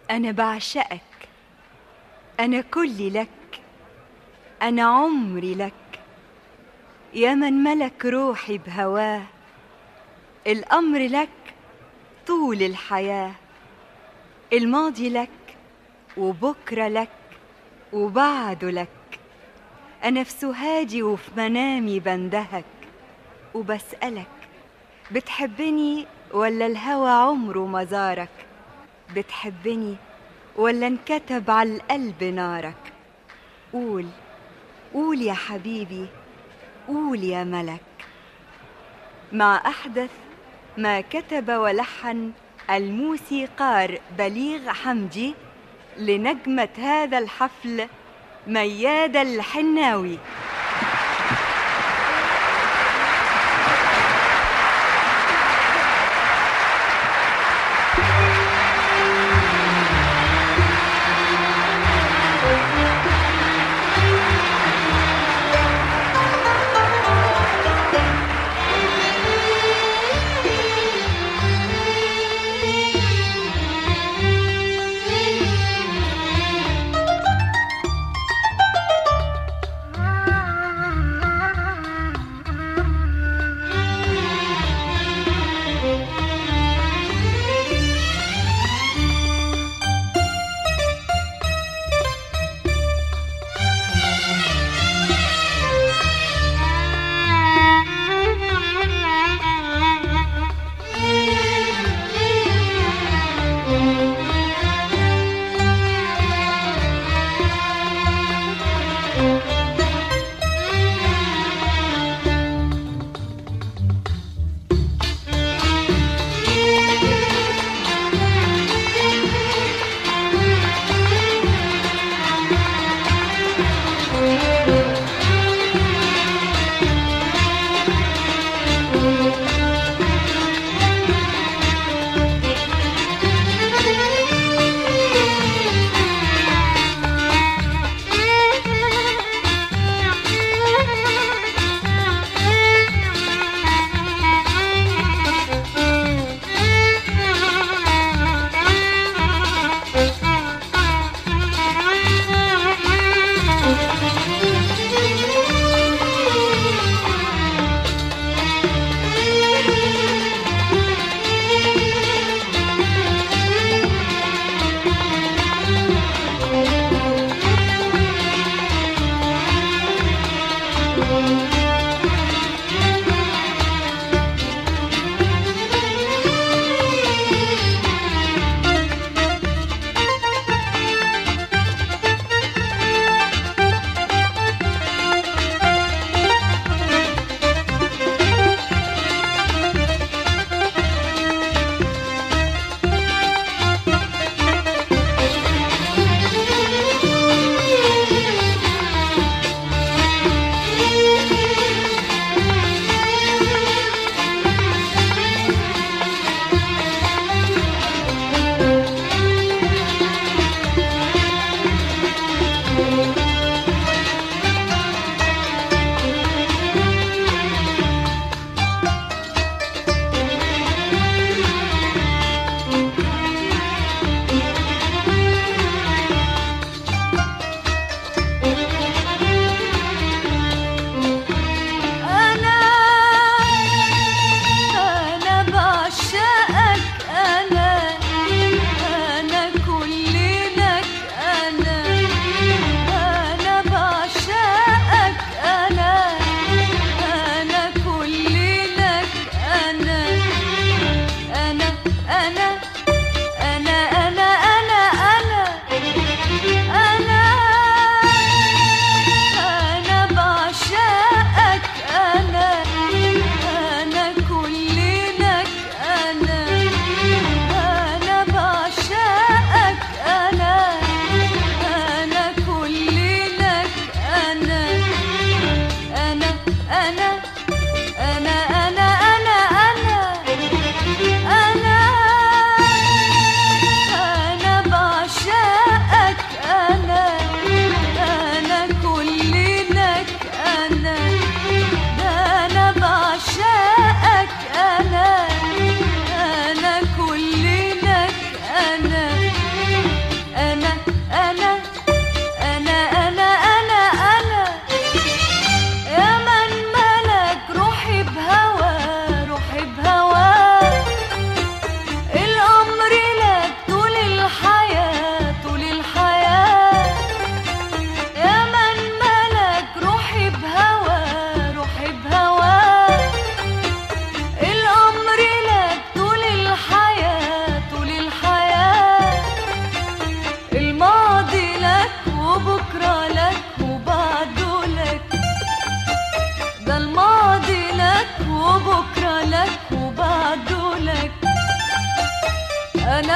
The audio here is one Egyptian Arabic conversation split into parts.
أنا بعشقك أنا كلي لك أنا عمري لك يا من ملك روحي بهواه الأمر لك طول الحياة الماضي لك وبكرة لك وبعده لك أنا في سهادي وفي منامي بندهك وبسألك بتحبني ولا الهوى عمره ما زارك بتحبني ولا انكتب على القلب نارك قول قول يا حبيبي قول يا ملك مع أحدث ما كتب ولحن الموسيقار بليغ حمدي لنجمة هذا الحفل ميادة الحناوي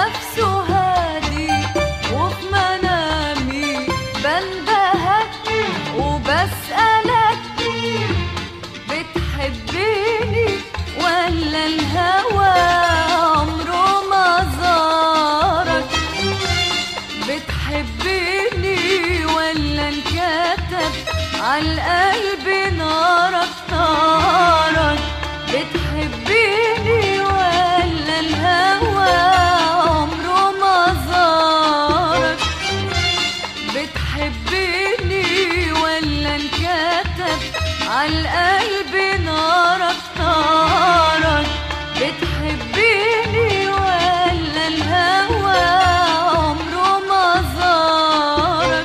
نفسه هادي وفي منامي بندهك وبسألك بتحبيني ولا الهوى عمره ما زارك بتحبيني ولا انكتب عالقلب نارك نارك بتحبيني ولا الهوى عمره ما زارك بتحبيني ولا انكتب عالقلب نارك نارك بتحبيني ولا الهوى عمره ما زارك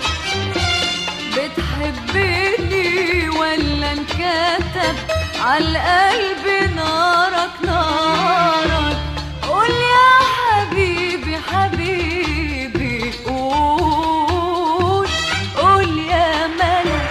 بتحبيني ولا انكتب عالقلب نارك نارك قول يا حبيبي حبيبي قول قول يا ملك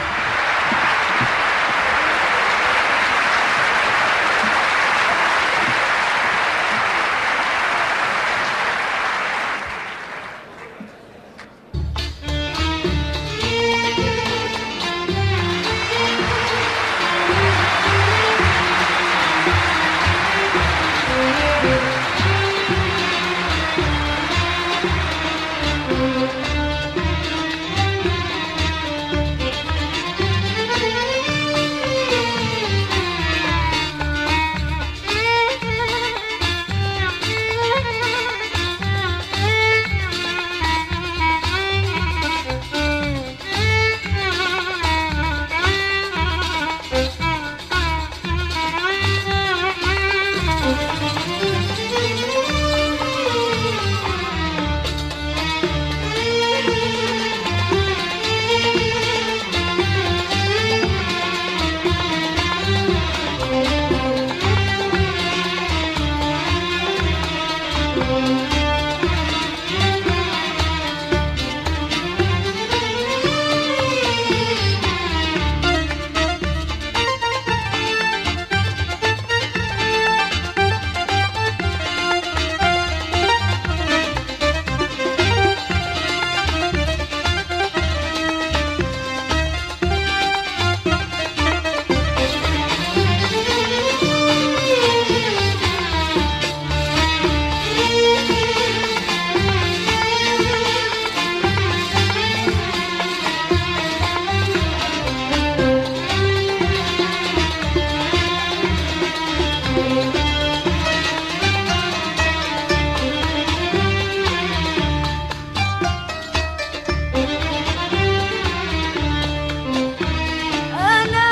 أنا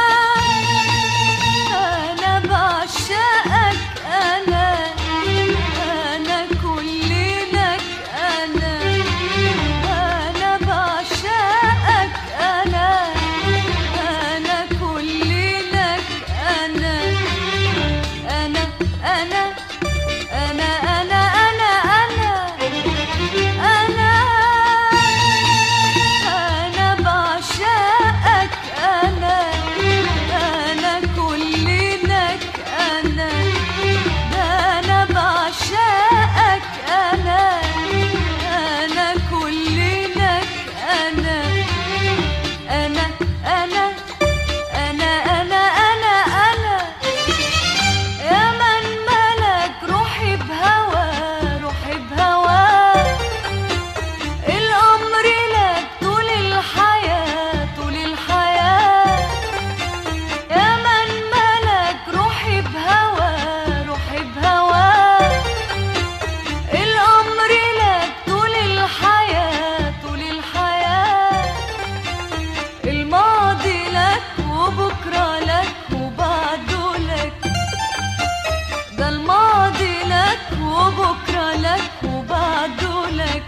أنا بعشقك أنا أنا كل لك أنا أنا بعشقك أنا أنا كل لك أنا أنا أنا أنا أنا أنا أنا أنا أنا بعشقك أنا أنا كل لك أنا ده أنا بعشقك أنا أنا كل لك أنا أنا أنا أنا أنا أنا أنا يا من ملك روحي بهوى روحي بهوى الأمر لك طول الحياة طول الحياة يا من ملك روحي بهوى روحي بهوى الأمر لك طول الحياة طول الحياة الماضي لك وبكرة لك وبعده لك ده الماضي لك وبكرة لك وبعده لك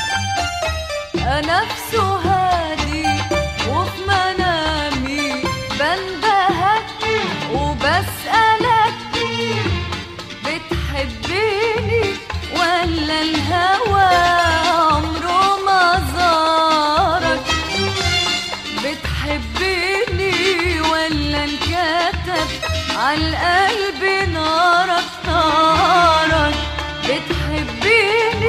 نفسه هادي وفي منامي بندهك وبسألك بتحبيني ولا الهوى عمره ما زارك بتحبيني ولا انكتب عالقلب نارك نارك بتحبيني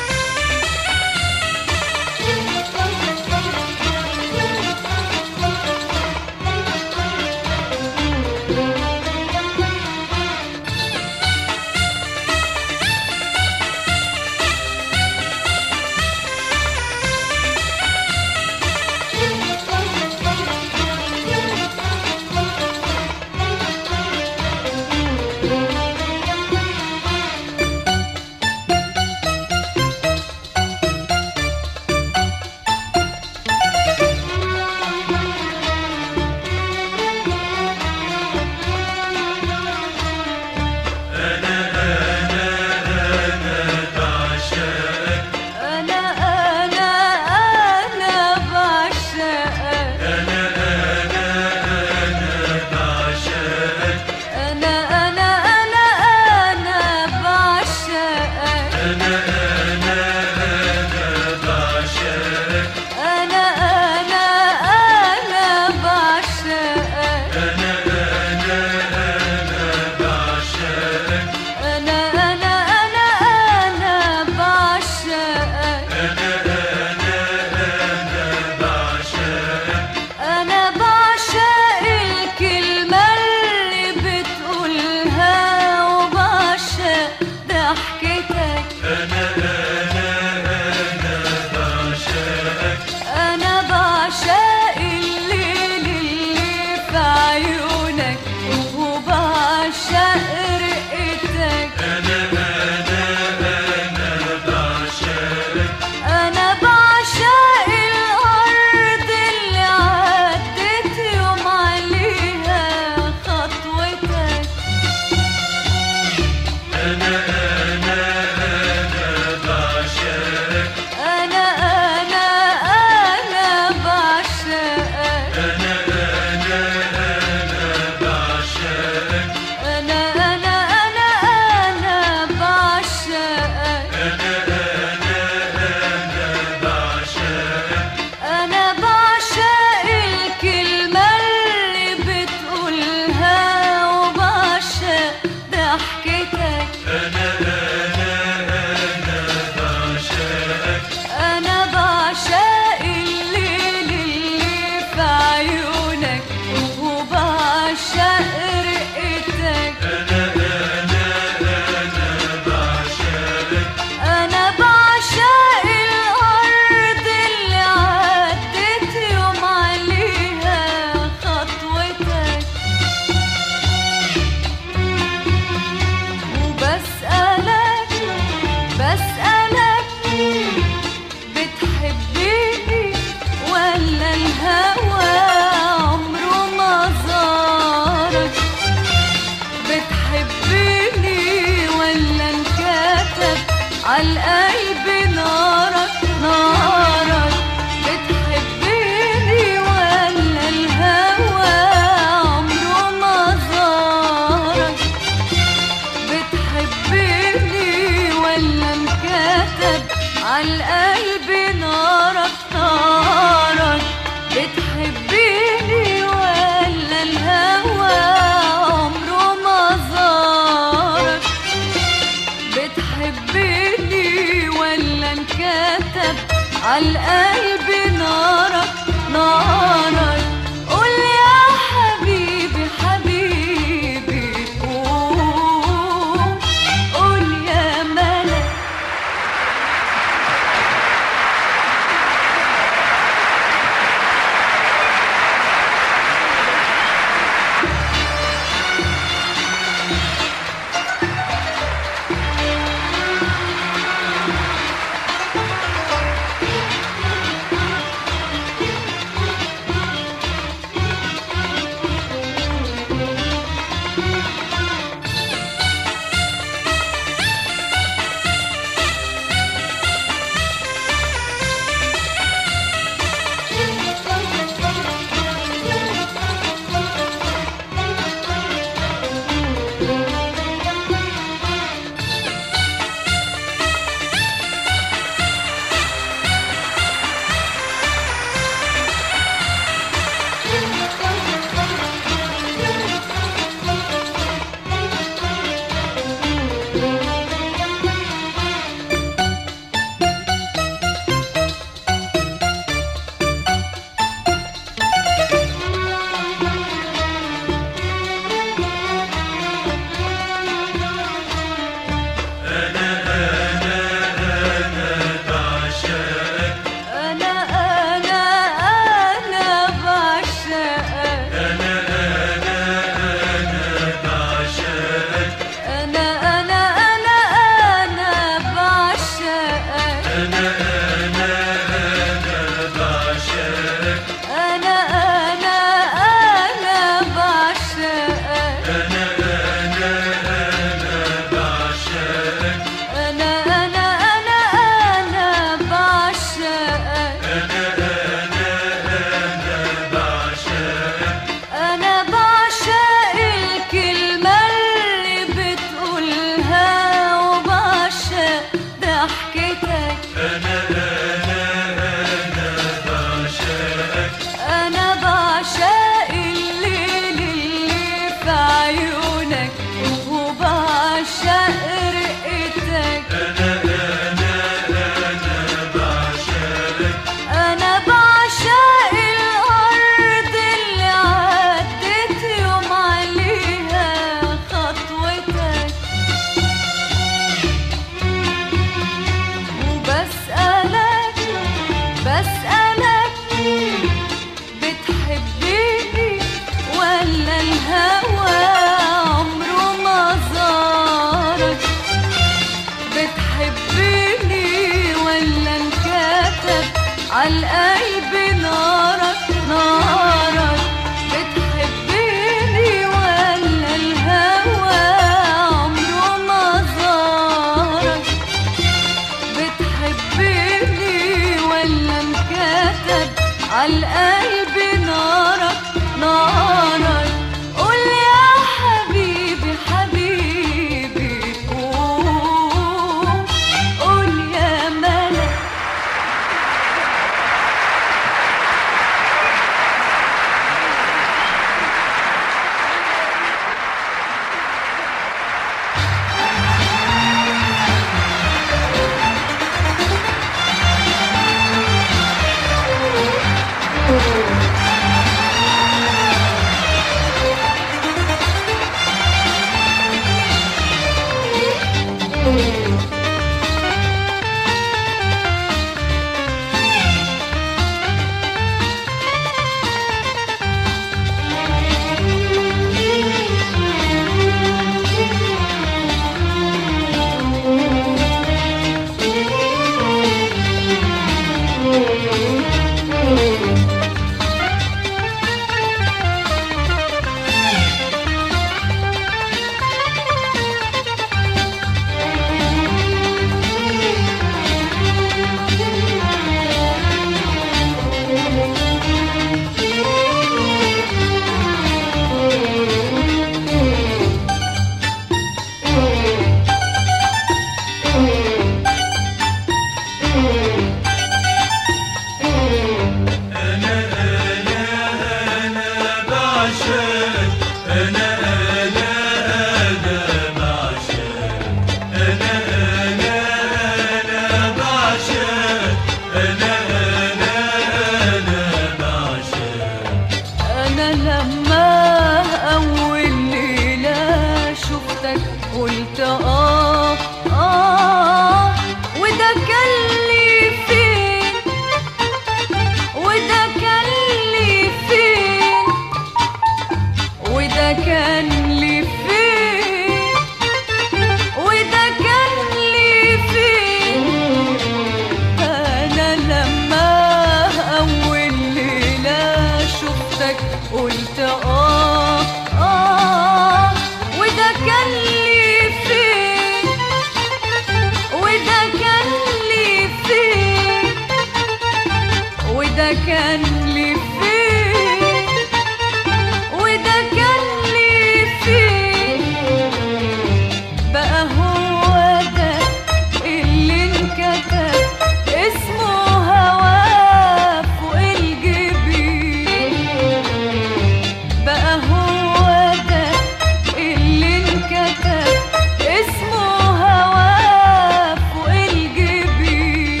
كان لي فين وده كان لي فين انا لما اول ليله شفتك قلت اه اه وده كان لي فين وده كان لي فين وده كان لي فين وده كان لي فين بقى هو ده اللي انكتب اسمه هواه فوق الجبين بقى هو ده اللي انكتب اسمه هواه فوق الجبين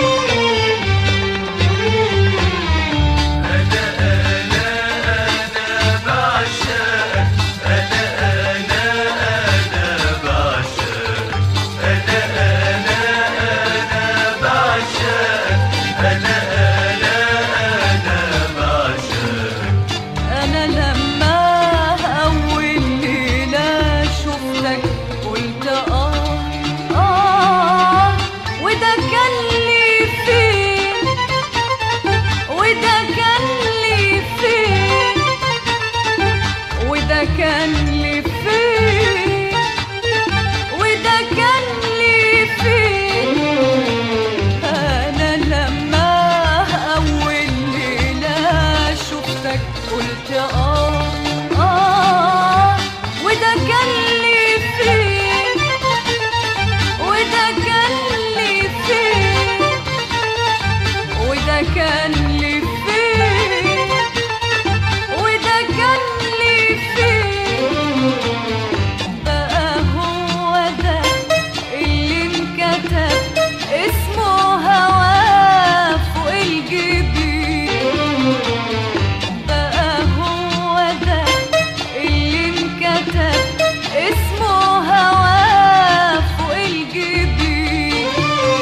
انا لما اول ليله شفتك قلت اه اه وده كان لي فين وده كان لي فين وده كان لي فين وده كان لي فين انا لما اول ليله شفتك قلت اه اه وده كان لي فين وده كان لي فين وده كان لي فين وده كان لي فين بقى هو ده اللي انكتب اسمه هواه فوق الجبين بقى هو ده اللي انكتب اسمه هواه فوق الجبين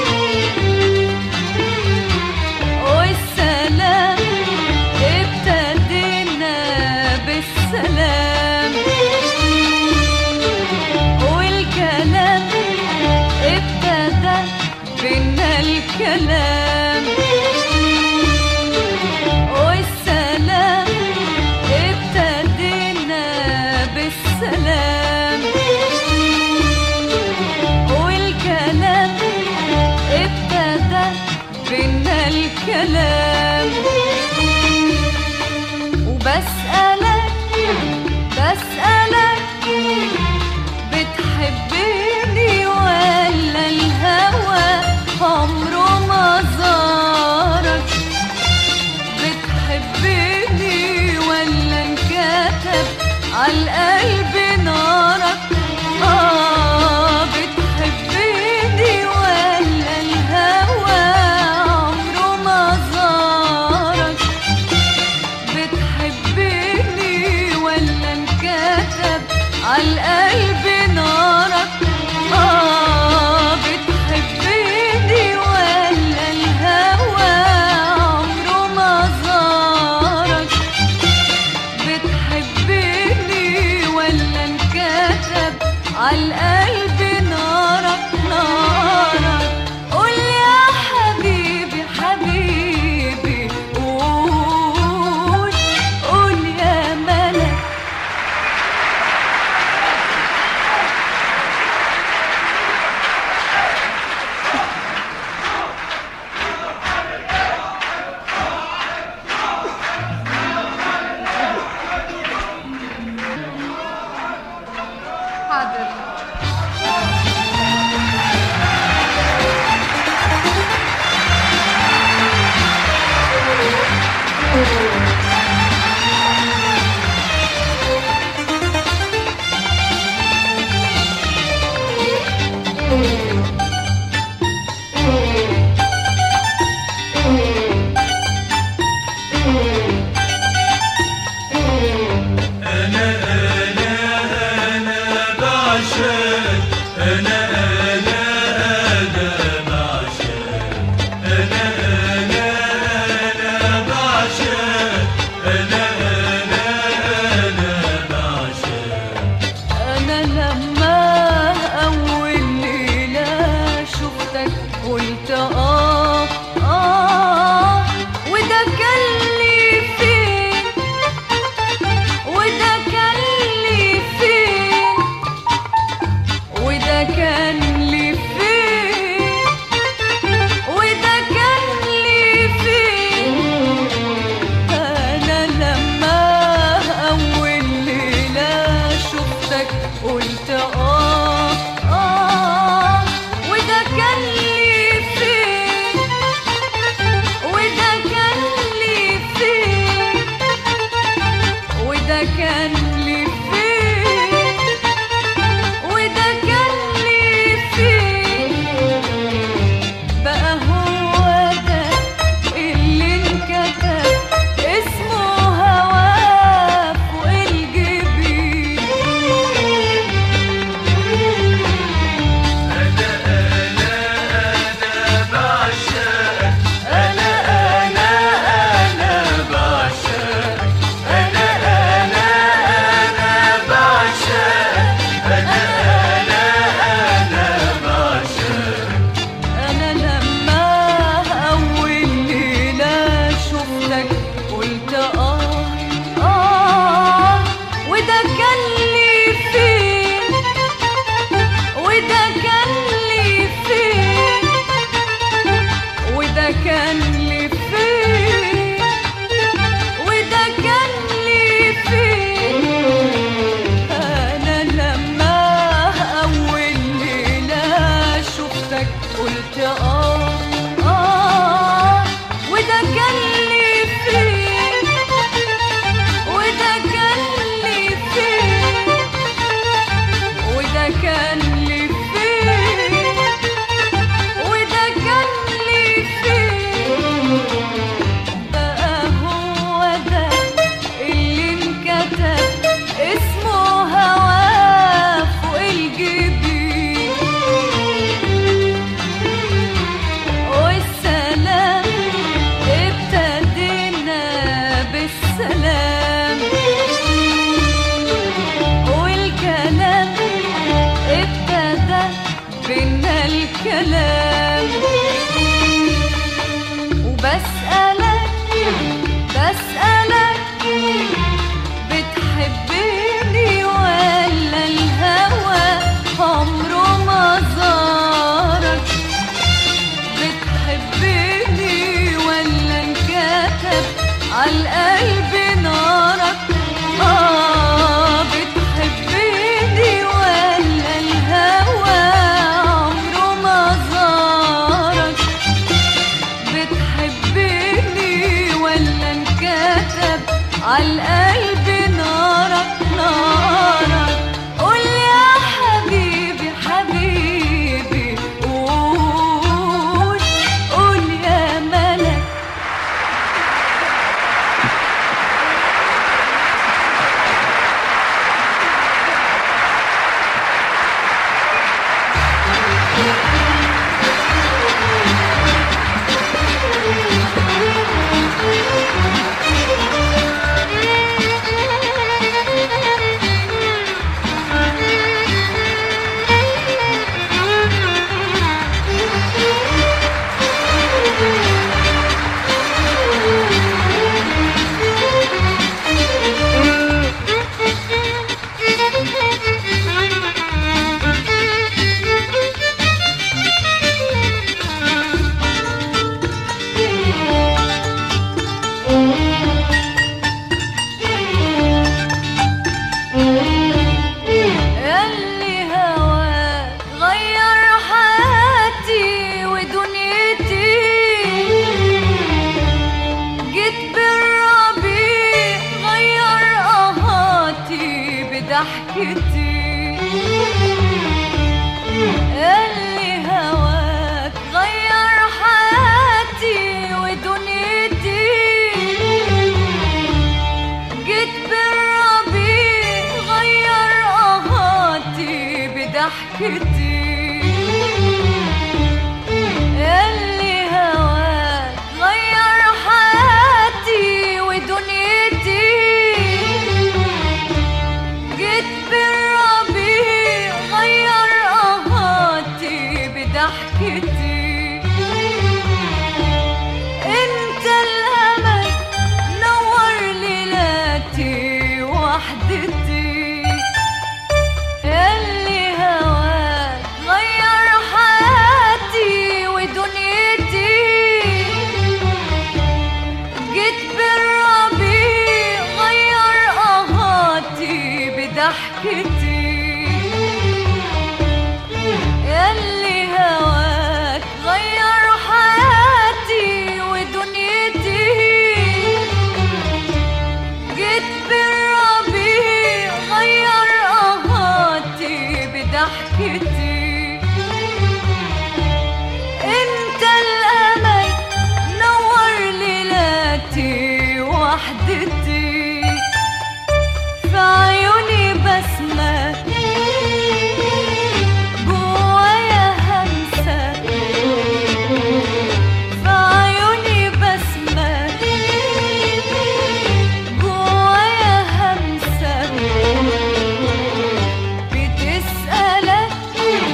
والسلام ابتدينا بالسلام والكلام ابتدى بينا الكلام والسلام ابتدينا بالسلام والكلام ابتدى بينا الكلام وبسألك بسألك بتحبني ولا الهوى عمره ما زارك بتحبني ولا انكتب عالقلب نارك آه بتحبني ولا الهوى عمره ما زارك بتحبني ولا انكتب عالقلب نارك آه بتحبني ولا الهوى عمره ما زارك بتحبني ولا انكتب عالقلب نارك نارك قول يا حبيبي حبيبي قول قول يا ملك حاضر كلام وبسألك بسألك بتحبني ولا الهوى عمره ما زارك بتحبني ولا انكتب عالقلب نارك آه بتحبني ولا الهوى عمره ما زارك بتحبني ولا انكتب عالقلب نارك نارك قول يا حبيبي حبيبي قول قول يا ملك اللي هواك غير حياتي ودنيتي جيت بالربيع غير قهاتي بضحكتي اللي هواك غير حياتي ودنيتي جيت بالربيع غير قهاتي بضحكتي اللي هواك غير حياتي ودنيتي جيت بالربيع غير قهاتي بضحكتي انت الامل نور ليلاتي وحدتي اللي هواك غير حياتي ودنيتي جيت بالربيع غير قهاتي بضحكتي اللي هواك غير حياتي ودنيتي جيت بالربيع غير قهاتي بضحكتي انت الامل نور ليلاتي وحدتي في عيوني بسمة جوايا همسة في عيوني بسمة جوايا همسة بتسألك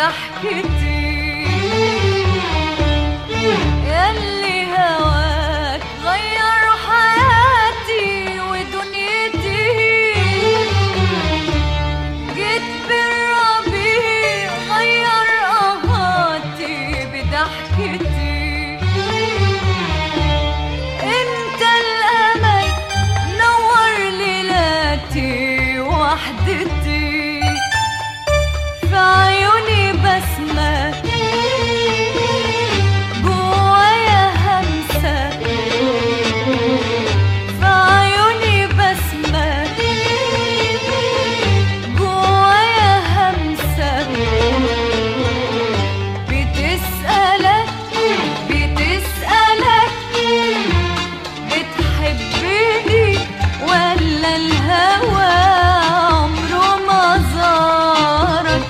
بضحكتي ياللي هواك غير حياتي ودنيتي جيت بالربيع غير قهاتي بضحكتي انت الامل نور ليلاتي وحدتي في عيوني بسمة جوايا همسة في عيوني بسمة جوايا همسة بتسألك بتسألك بتحبني ولا الهوى عمره ما زارك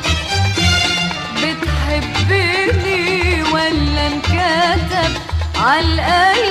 بتحبني ولا انكتب عالقلب